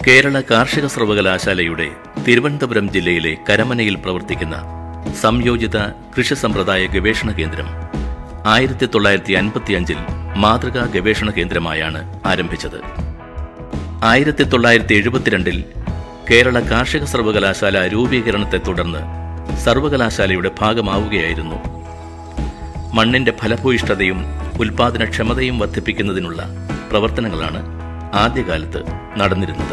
കേരള കാർഷിക സർവകലാശാലയുടെ തിരുവനന്തപുരം ജില്ലയിലെ കരമനയിൽ പ്രവർത്തിക്കുന്ന സംയോജിത കൃഷി സമ്പ്രദായ ഗവേഷണ കേന്ദ്രം ആയിരത്തി തൊള്ളായിരത്തി അൻപത്തിയഞ്ചിൽ മാതൃകാ ഗവേഷണ കേന്ദ്രമായാണ് ആരംഭിച്ചത് ആയിരത്തി തൊള്ളായിരത്തി എഴുപത്തിരണ്ടിൽ കേരള കാർഷിക സർവകലാശാല രൂപീകരണത്തെ തുടർന്ന് സർവകലാശാലയുടെ ഭാഗമാവുകയായിരുന്നു മണ്ണിന്റെ ഫലഭൂയിഷ്ഠതയും ഉൽപാദനക്ഷമതയും വർദ്ധിപ്പിക്കുന്നതിനുള്ള പ്രവർത്തനങ്ങളാണ് ആദ്യകാലത്ത് നടന്നിരുന്നത്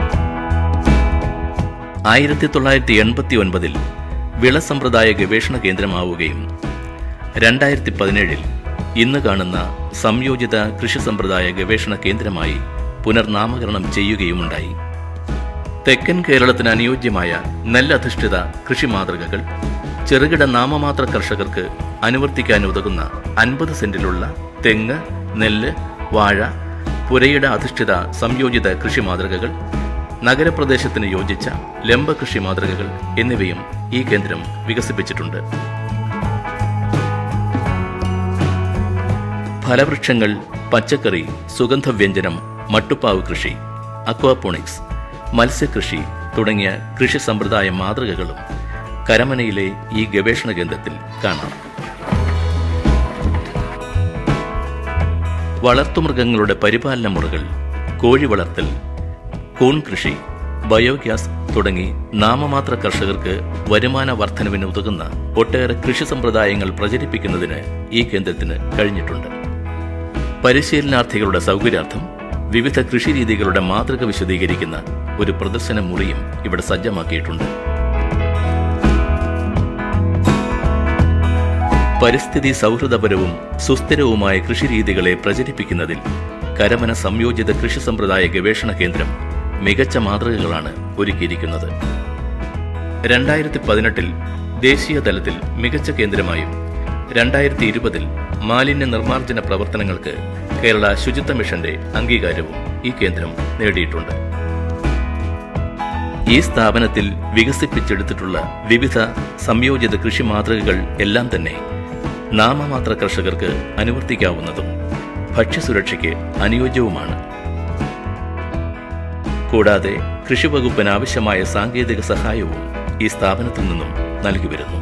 ആയിരത്തി തൊള്ളായിരത്തി എൺപത്തി ഒൻപതിൽ വിളസമ്പ്രദായ ഗവേഷണ കേന്ദ്രമാവുകയും രണ്ടായിരത്തി പതിനേഴിൽ ഇന്ന് കാണുന്ന സംയോജിത കൃഷി സമ്പ്രദായ ഗവേഷണ കേന്ദ്രമായി പുനർനാമകരണം ചെയ്യുകയുമുണ്ടായി തെക്കൻ കേരളത്തിന് അനുയോജ്യമായ നെല്ലധിഷ്ഠിത കൃഷി മാതൃകകൾ ചെറുകിട നാമമാത്ര കർഷകർക്ക് അനുവർത്തിക്കാൻ ഉതകുന്ന അൻപത് സെന്റിലുള്ള തെങ്ങ് നെല്ല് വാഴ പുരയിട അധിഷ്ഠിത സംയോജിത കൃഷി മാതൃകകൾ നഗരപ്രദേശത്തിന് യോജിച്ച ലംബ കൃഷി മാതൃകകൾ എന്നിവയും ഈ കേന്ദ്രം വികസിപ്പിച്ചിട്ടുണ്ട് ഫലവൃക്ഷങ്ങൾ പച്ചക്കറി സുഗന്ധവ്യഞ്ജനം മട്ടുപ്പാവ് കൃഷി അക്വാപോണിക്സ് മത്സ്യകൃഷി തുടങ്ങിയ കൃഷി സമ്പ്രദായ മാതൃകകളും കരമനയിലെ ഈ ഗവേഷണ കേന്ദ്രത്തിൽ കാണാം വളർത്തുമൃഗങ്ങളുടെ പരിപാലന മുറകൾ കോഴി വളർത്തൽ കൂൺ കൃഷി ബയോഗ്യാസ് തുടങ്ങി നാമമാത്ര കർഷകർക്ക് വരുമാന വർധനവിന് ഉതകുന്ന ഒട്ടേറെ കൃഷി സമ്പ്രദായങ്ങൾ പ്രചരിപ്പിക്കുന്നതിന് ഈ കേന്ദ്രത്തിന് കഴിഞ്ഞിട്ടുണ്ട് പരിശീലനാർത്ഥികളുടെ സൗകര്യാർത്ഥം വിവിധ കൃഷിരീതികളുടെ മാതൃക വിശദീകരിക്കുന്ന ഒരു പ്രദർശന മുറിയും ഇവിടെ സജ്ജമാക്കിയിട്ടുണ്ട് പരിസ്ഥിതി സൗഹൃദപരവും സുസ്ഥിരവുമായ കൃഷിരീതികളെ പ്രചരിപ്പിക്കുന്നതിൽ കരമന സംയോജിത കൃഷി സമ്പ്രദായ ഗവേഷണ കേന്ദ്രം മികച്ച മാതൃകകളാണ് ഒരുക്കിയിരിക്കുന്നത് രണ്ടായിരത്തി പതിനെട്ടിൽ ദേശീയ തലത്തിൽ മികച്ച കേന്ദ്രമായും രണ്ടായിരത്തി ഇരുപതിൽ മാലിന്യ നിർമ്മാർജ്ജന പ്രവർത്തനങ്ങൾക്ക് കേരള ശുചിത്വ മിഷന്റെ അംഗീകാരവും ഈ കേന്ദ്രം നേടിയിട്ടുണ്ട് ഈ സ്ഥാപനത്തിൽ വികസിപ്പിച്ചെടുത്തിട്ടുള്ള വിവിധ സംയോജിത കൃഷി മാതൃകകൾ എല്ലാം തന്നെ നാമമാത്ര കർഷകർക്ക് അനുവർത്തിക്കാവുന്നതും ഭക്ഷ്യസുരക്ഷയ്ക്ക് അനുയോജ്യവുമാണ് കൂടാതെ കൃഷിവകുപ്പിന് ആവശ്യമായ സാങ്കേതിക സഹായവും ഈ സ്ഥാപനത്തിൽ നിന്നും നൽകി വരുന്നു